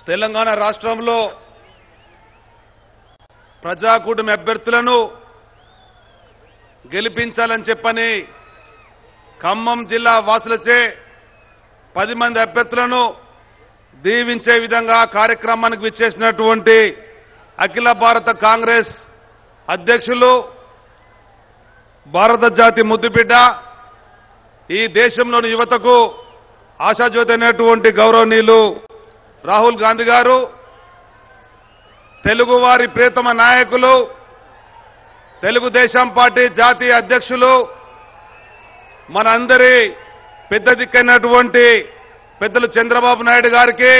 తెలంగాణ రాష్ట్రంలో ప్రజాకూటమి అభ్యర్థులను గెలిపించాలని చెప్పని ఖమ్మం జిల్లా వాసులచే పది మంది అభ్యర్థులను దీవించే విధంగా కార్యక్రమానికి విచ్చేసినటువంటి అఖిల భారత కాంగ్రెస్ అధ్యక్షులు భారత జాతి ముద్దుబిడ్డ ఈ దేశంలోని యువతకు ఆశాజ్యోతి అయినటువంటి గౌరవనీయులు రాహుల్ గాంధీ గారు తెలుగువారి ప్రియతమ నాయకులు తెలుగుదేశం పార్టీ జాతీయ అధ్యక్షులు మనందరి పెద్ద దిక్కైనటువంటి పెద్దలు చంద్రబాబు నాయుడు గారికి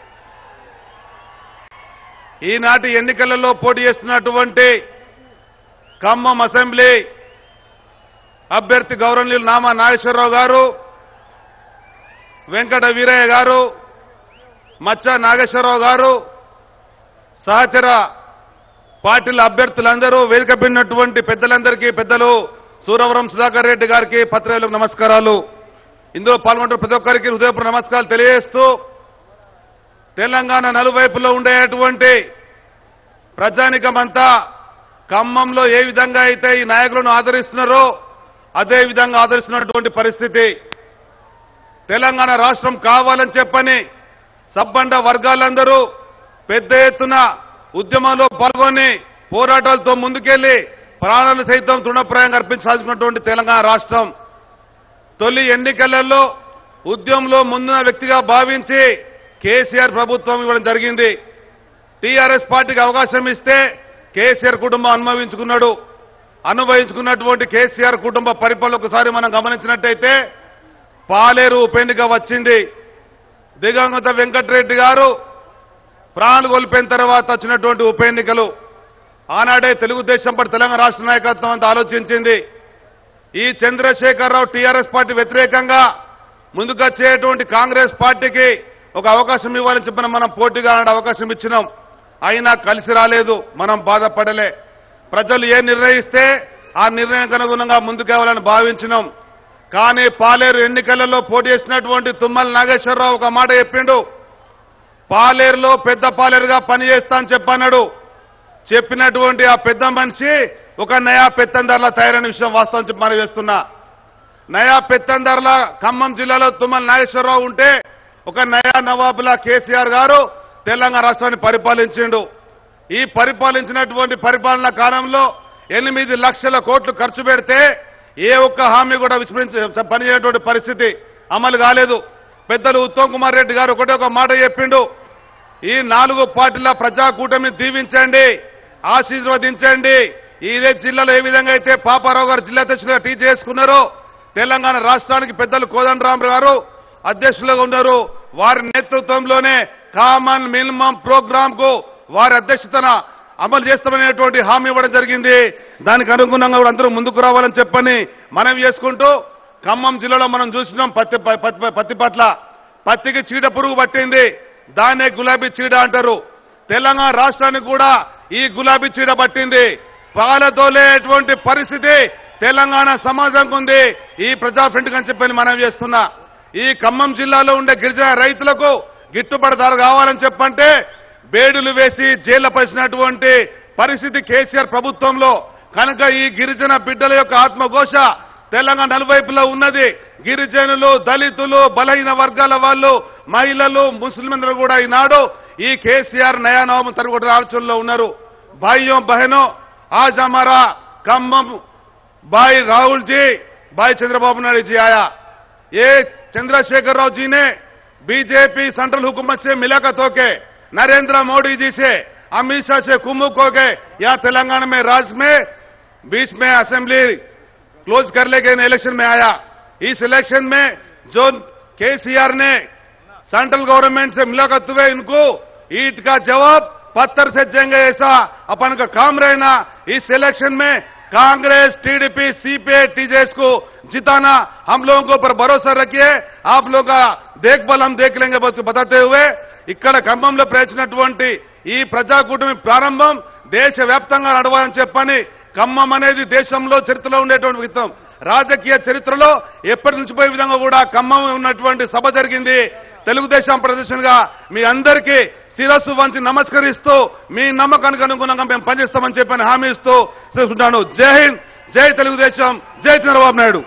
ఈనాటి ఎన్నికలలో పోటీ చేస్తున్నటువంటి ఖమ్మం అసెంబ్లీ అభ్యర్థి గౌరవనీయులు నామా నాగేశ్వరరావు గారు వెంకట వీరయ్య గారు మచ్చ నాగేశ్వరరావు గారు సహచర పార్టీల అభ్యర్థులందరూ వేదిక పిన్నటువంటి పెద్దలందరికీ పెద్దలు సూరవరం సుధాకర్ రెడ్డి గారికి పత్రికలకు నమస్కారాలు ఇందులో పాల్గొంటున్న ప్రతి ఒక్కరికి హృదయపూర్వ నమస్కారాలు తెలియజేస్తూ తెలంగాణ నలువైపులో ఉండేటువంటి ప్రజానికమంతా ఖమ్మంలో ఏ విధంగా అయితే ఈ నాయకులను ఆదరిస్తున్నారో అదే విధంగా ఆదరిస్తున్నటువంటి పరిస్థితి తెలంగాణ రాష్ట్రం కావాలని చెప్పని సబ్బండ వర్గాలందరూ పెద్ద ఎత్తున ఉద్యమంలో పాల్గొని పోరాటాలతో ముందుకెళ్లి ప్రాణాలు సైతం తృణప్రాయంగా అర్పించాల్సినటువంటి తెలంగాణ రాష్ట్రం తొలి ఎన్నికలలో ఉద్యమంలో ముందున్న వ్యక్తిగా భావించి కేసీఆర్ ప్రభుత్వం ఇవ్వడం జరిగింది టీఆర్ఎస్ పార్టీకి అవకాశం ఇస్తే కేసీఆర్ కుటుంబం అనుభవించుకున్నాడు అనుభవించుకున్నటువంటి కేసీఆర్ కుటుంబ పరిపాలన ఒకసారి మనం గమనించినట్టయితే పాలేరు ఉప ఎన్నిక వచ్చింది దిగంగత వెంకటరెడ్డి గారు ప్రాణాలు కోల్పోయిన తర్వాత వచ్చినటువంటి ఉప ఎన్నికలు ఆనాడే తెలుగుదేశం పార్టీ తెలంగాణ రాష్ట్ర నాయకత్వం అంతా ఆలోచించింది ఈ చంద్రశేఖరరావు టీఆర్ఎస్ పార్టీ వ్యతిరేకంగా ముందుకొచ్చేటువంటి కాంగ్రెస్ పార్టీకి ఒక అవకాశం ఇవ్వాలని చెప్పిన మనం పోటీగా ఆనాడు అవకాశం ఇచ్చినాం అయినా కలిసి రాలేదు మనం బాధపడలే ప్రజలు ఏ నిర్ణయిస్తే ఆ నిర్ణయానికి అనుగుణంగా ముందుకెళ్లాలని భావించినాం కానీ పాలేరు ఎన్నికలలో పోటీ చేసినటువంటి తుమ్మల నాగేశ్వరరావు ఒక మాట చెప్పిండు పాలేరులో పెద్ద పాలేరుగా పనిచేస్తా అని చెప్పన్నాడు చెప్పినటువంటి ఆ పెద్ద మనిషి ఒక నయా పెత్తందారుల తయారైన విషయం వాస్తవం చెప్పి మనం వేస్తున్నా నయా పెత్తందారుల ఖమ్మం జిల్లాలో తుమ్మల నాగేశ్వరరావు ఉంటే ఒక నయా నవాబుల కేసీఆర్ గారు తెలంగాణ రాష్ట్రాన్ని పరిపాలించిండు ఈ పరిపాలించినటువంటి పరిపాలన కాలంలో ఎనిమిది లక్షల కోట్లు ఖర్చు పెడితే ఏ ఒక్క హామీ కూడా విస్మరించి పనిచేయటువంటి పరిస్థితి అమలు కాలేదు పెద్దలు ఉత్తమ్ కుమార్ రెడ్డి గారు ఒకటే ఒక మాట చెప్పిండు ఈ నాలుగు పార్టీల ప్రజా కూటమిని దీవించండి ఆశీర్వదించండి ఇదే జిల్లాలో ఏ విధంగా అయితే పాపారావు గారు జిల్లా అధ్యక్షులుగా టీ చేసుకున్నారో తెలంగాణ రాష్ట్రానికి పెద్దలు కోదండరామ్ గారు అధ్యక్షులుగా ఉన్నారు వారి నేతృత్వంలోనే కామన్ మినిమం ప్రోగ్రామ్ కు వారి అధ్యక్షతన అమలు చేస్తామనేటువంటి హామీ ఇవ్వడం జరిగింది దానికి అనుగుణంగా కూడా అందరూ ముందుకు రావాలని చెప్పని మనం చేసుకుంటూ ఖమ్మం జిల్లాలో మనం చూసినాం పత్తి పత్తి పత్తి పట్ల పత్తికి చీడ పురుగు పట్టింది దాన్నే గులాబీ చీడ అంటారు తెలంగాణ రాష్ట్రానికి కూడా ఈ గులాబీ చీడ పట్టింది పాలతోలేటువంటి పరిస్థితి తెలంగాణ సమాజంకు ఉంది ఈ ప్రజా ఫ్రంట్ అని చెప్పని మనం చేస్తున్నా ఈ ఖమ్మం జిల్లాలో ఉండే గిరిజన రైతులకు గిట్టుబాటు ధర కావాలని చెప్పంటే బేడులు వేసి జైల్లో పరిచినటువంటి పరిస్థితి కేసీఆర్ ప్రభుత్వంలో కనుక ఈ గిరిజన బిడ్డల యొక్క ఆత్మఘోష తెలంగాణ నలువైపులో ఉన్నది గిరిజనులు దళితులు బలహీన వర్గాల వాళ్ళు మహిళలు ముస్లింలు కూడా ఈనాడు ఈ కేసీఆర్ నయానవమ తరగతి ఆలోచనలో ఉన్నారు భాయ్యం బహనో आज हमारा कम्बम भाई राहुल जी भाई चंद्रबाबू नायडू जी आया ये चंद्रशेखर राव जी ने बीजेपी सेंट्रल हुकूमत से मिलाकत होके नरेंद्र मोदी जी से अमित शाह से कुमुक हो गए यहाँ तेलंगाना में राज्य में बीच में असेंबली क्लोज कर ले गए इलेक्शन में आया इस इलेक्शन में जो केसीआर ने सेंट्रल गवर्नमेंट से मुलाकात हुए इनको ईट का जवाब पत्थर से देंगे ऐसा अपन का काम रहना इस इलेक्शन में कांग्रेस टीडीपी सीपीआई टीजेएस को जिताना हम लोगों के ऊपर भरोसा रखिए आप लोग का देखभाल हम देख लेंगे बस बताते हुए ఇక్కడ ఖమ్మంలో ప్రవేశించినటువంటి ఈ ప్రజాకూటమి ప్రారంభం దేశవ్యాప్తంగా నడవాలని చెప్పని ఖమ్మం అనేది దేశంలో చరిత్రలో ఉండేటువంటి విత్తం రాజకీయ చరిత్రలో ఎప్పటి నుంచి పోయే విధంగా కూడా ఖమ్మం ఉన్నటువంటి సభ జరిగింది తెలుగుదేశం ప్రదర్శనగా మీ అందరికీ శిరస్సు వంచి నమస్కరిస్తూ మీ నమ్మకానికి అనుగుణంగా మేము పనిచేస్తామని చెప్పని హామీ ఇస్తూ ఉంటాను జై హింద్ జై తెలుగుదేశం జై చంద్రబాబు నాయుడు